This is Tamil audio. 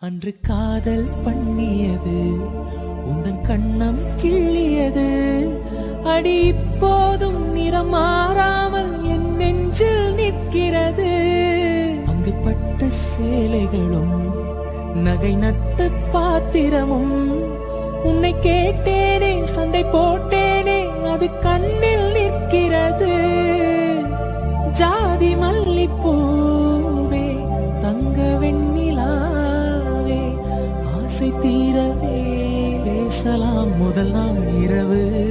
அன்று காதல் பண்ணியது உந்தன் கண்ணம் கிள்ளியது அடி இப்போதும் நிறம் மாறாமல் என் நெஞ்சில் நிற்கிறது அங்கு பட்ட சேலைகளும் நகை நட்ட பாத்திரமும் உன்னை கேட்டேனே சண்டை போட்டேனே அது கண்ணில் நிற்கிறது ஜாதி மல்லிப்பூவே தங்க வெண்ணிலாவே ஆசை தீரவே பேசலாம் முதல் நாம் இரவு